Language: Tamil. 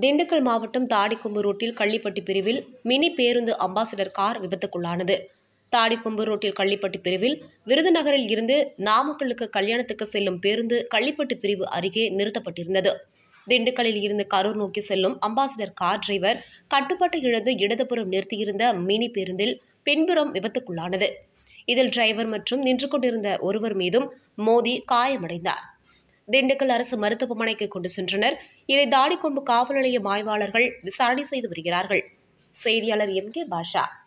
திண்டுக்கல் மாவட்டம் தாடிக்கொம்பு ரோட்டில் கள்ளிப்பட்டி பிரிவில் மினி பேருந்து அம்பாசிடர் கார் விபத்துக்குள்ளானது தாடிக்கொம்பு ரோட்டில் கள்ளிப்பட்டி பிரிவில் விருதுநகரில் இருந்து நாமக்கலுக்கு கல்யாணத்துக்கு செல்லும் பேருந்து கள்ளிப்பட்டு பிரிவு அருகே நிறுத்தப்பட்டிருந்தது திண்டுக்கல்லில் இருந்து கரூர் நோக்கி செல்லும் அம்பாசிடர் கார் டிரைவர் கட்டுப்பாட்டை இழந்து இடதுபுறம் நிறுத்தியிருந்த மினி பேருந்தில் பின்புறம் விபத்துக்குள்ளானது இதில் டிரைவர் மற்றும் நின்று கொண்டிருந்த ஒருவர் மீதும் மோதி காயமடைந்தார் திண்டுக்கல் அரசு மருத்துவமனைக்கு கொண்டு சென்றனர் இதை தாடிக்கொம்பு காவல் நிலைய ஆய்வாளர்கள் விசாரணை செய்து வருகிறார்கள் செய்தியாளர் எம் கே பாஷா